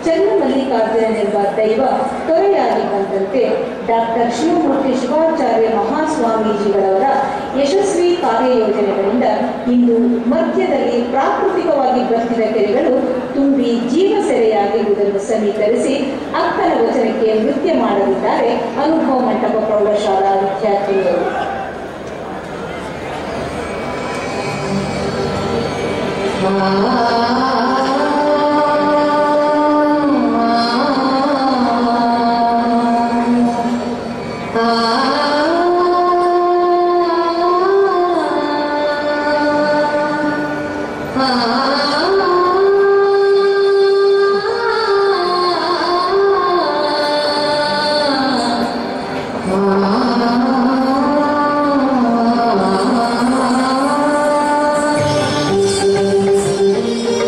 ಚನ್ನಮಲ್ಲಿಕಾರ್ಜುನನೆಂಬ ದೈವ ತೊರೆಯಾಗಿ ಬಂದಂತೆ ಡಾಕ್ಟರ್ ಶಿವಮೂರ್ತಿ ಶಿವಾಚಾರ್ಯ ಮಹಾಸ್ವಾಮೀಜಿಗಳವರ ಯಶಸ್ವಿ ಕಾರ್ಯಯೋಜನೆಗಳಿಂದ ಇಂದು ಮಧ್ಯದಲ್ಲಿ ಪ್ರಾಕೃತಿಕವಾಗಿ ಬರ್ತಿದ ಕೆರೆಗಳು ತುಂಬಿ ಜೀವ ಸೆರೆಯಾಗಿರುವುದನ್ನು ಸಮೀಕರಿಸಿ ಅಕ್ಕನ ವಚನಕ್ಕೆ ನೃತ್ಯ ಮಾಡಲಿದ್ದಾರೆ ಅನುಭವ ಮಂಟಪ ಪ್ರೌಢಶಾಲಾ ವಿದ್ಯಾರ್ಥಿಗಳು ಆ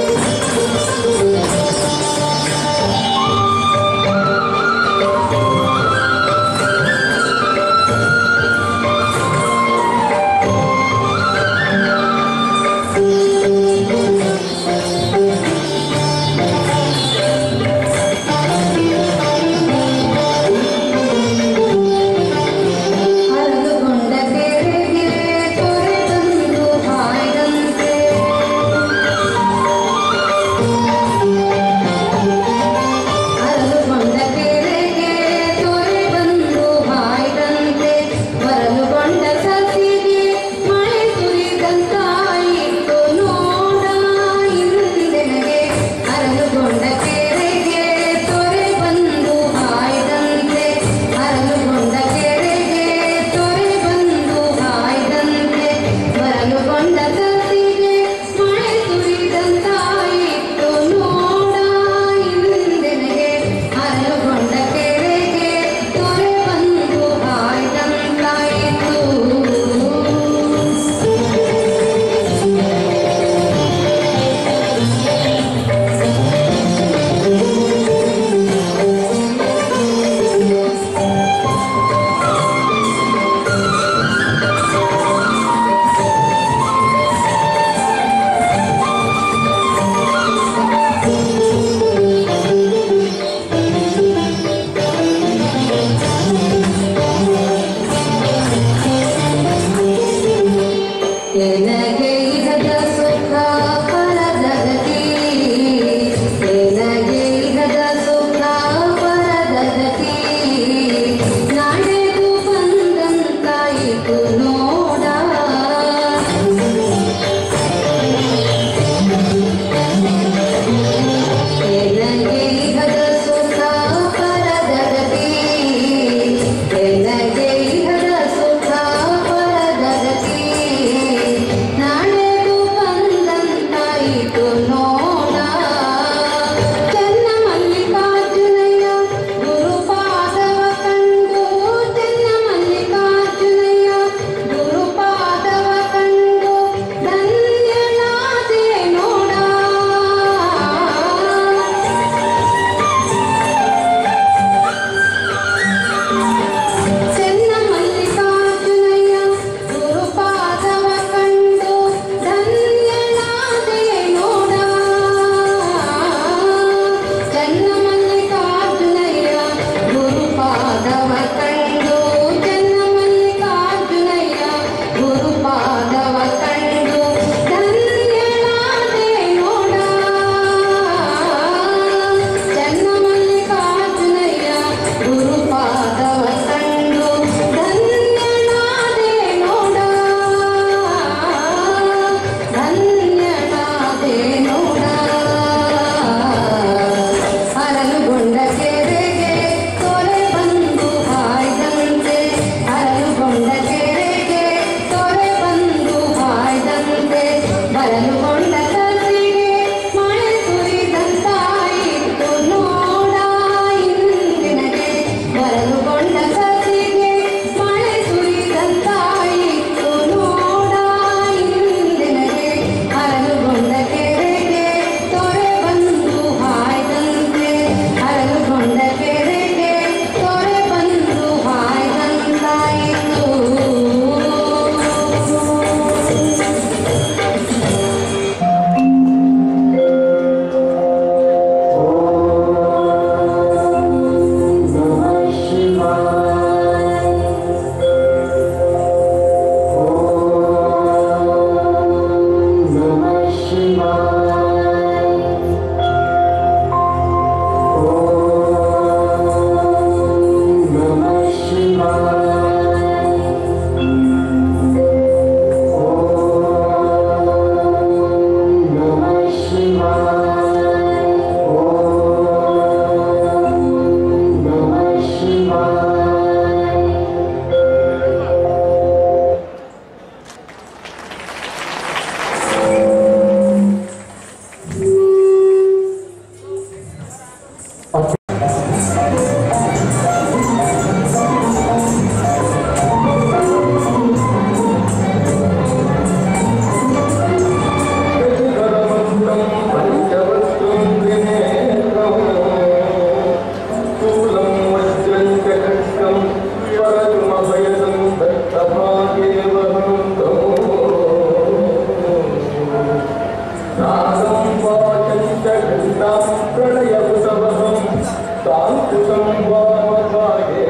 ಪ್ರಣಯ ಕುತವಹಂ ತಾಂಕುತಂ ವಾಮಭಾಗೆ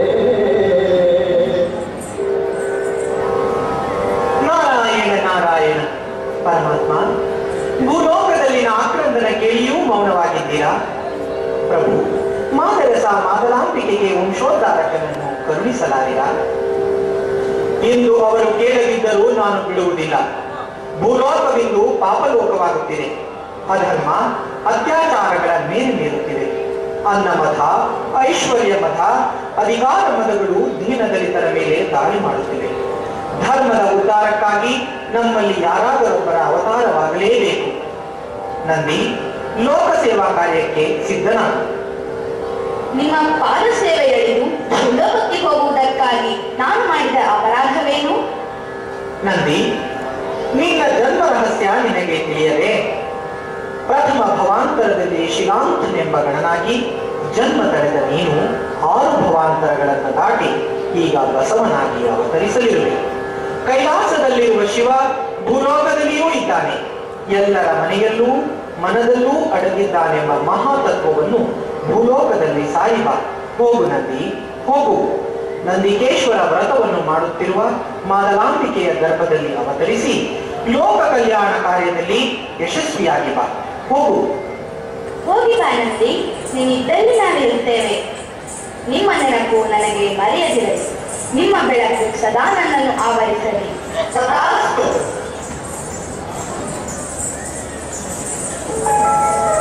ನಾರಾಯಣ ನಾರಾಯಣ ಪರಮಾತ್ಮ ಭೂಲೋಕದಲ್ಲಿನ ಆಕ್ರಂದನ ಕೇಳಿಯೂ ಮೌನವಾಗಿದ್ದೀರಾ ಪ್ರಭು ಮಾದರಸ ಮಾದಲಾಂಬಿಕೆಗೆ ವಂಶೋದ್ಧಾರಕನನ್ನು ಕರುಣಿಸಲಾರಿರ ಎಂದು ಅವರು ಕೇಳದಿದ್ದರೂ ನಾನು ಬಿಡುವುದಿಲ್ಲ ಭೂಲೋಕವಿಂದು ಪಾಪಲೋಕವಾಗುತ್ತಿದೆ ಅಧರ್ಮ ಅತ್ಯಾಚಾರಗಳ ಮೇಲೆ ಮೇರುತ್ತಿವೆ ಅನ್ನಮತ ಐಶ್ವರ್ಯ ಮತ ಅಧಿಕಾರ ಮತಗಳು ದೀನದಲಿತರ ಮೇಲೆ ದಾಳಿ ಮಾಡುತ್ತಿವೆ ಧರ್ಮದ ಉದ್ಧಾರಕ್ಕಾಗಿ ನಮ್ಮಲ್ಲಿ ಯಾರಾದರೊಬ್ಬರ ಅವತಾರವಾಗಲೇಬೇಕು ನಂದಿ ಲೋಕ ಸೇವಾ ಕಾರ್ಯಕ್ಕೆ ಸಿದ್ಧನಾಗು ನಿಮ್ಮ ಪಾದ ಸೇವೆಯಳಿದು ಭೂಲೋಕಕ್ಕೆ ಹೋಗುವುದಕ್ಕಾಗಿ ನಾನು ಮಾಡಿದ ಅಪರಾಧವೇನು ನಂದಿ ನಿನ್ನ ಜನ್ಮ ರಹಸ್ಯ ನಿನಗೆ ತಿಳಿಯದೆ ಪ್ರಥಮ ಭವಾಂತರದಲ್ಲಿ ಶಿಲಾಂತನೆಂಬ ಗಣನಾಗಿ ಜನ್ಮ ತಳೆದ ನೀನು ಆರು ಭವಾಂತರಗಳನ್ನು ದಾಟಿ ಈಗ ಬಸವನಾಗಿ ಅವತರಿಸಲಿರುವೆ ಕೈಲಾಸದಲ್ಲಿರುವ ಶಿವ ಭೂಲೋಕದಲ್ಲಿಯೂ ಇದ್ದಾನೆ ಎಲ್ಲರ ಮನೆಯಲ್ಲೂ ಮನದಲ್ಲೂ ಅಡಗಿದ್ದಾನೆಂಬ ಮಹಾತತ್ವವನ್ನು ಭೂಲೋಕದಲ್ಲಿ ಸಾರಿಬ ಹೋಗು ನಂದಿ ಹೋಗು ನಂದಿಕೇಶ್ವರ ವ್ರತವನ್ನು ಮಾಡುತ್ತಿರುವ ಮಾದಲಾಂಬಿಕೆಯ ಗರ್ಭದಲ್ಲಿ ಅವತರಿಸಿ ಲೋಕ ಕಲ್ಯಾಣ ಕಾರ್ಯದಲ್ಲಿ ಯಶಸ್ವಿಯಾಗಿ ಬಾ ಹೋಗು ಹೋಗಿ ಬಾನಂದಿ ನೀನಿದ್ದಲ್ಲಿ ನಾವಿರುತ್ತೇವೆ ನಿಮ್ಮ ನೆನಪು ನನಗೆ ಮರೆಯದಿರಲಿ ನಿಮ್ಮ ಬೆಳಕು ಸದಾ ನನ್ನನ್ನು ಆವರಿಸಲಿ ಸದಾ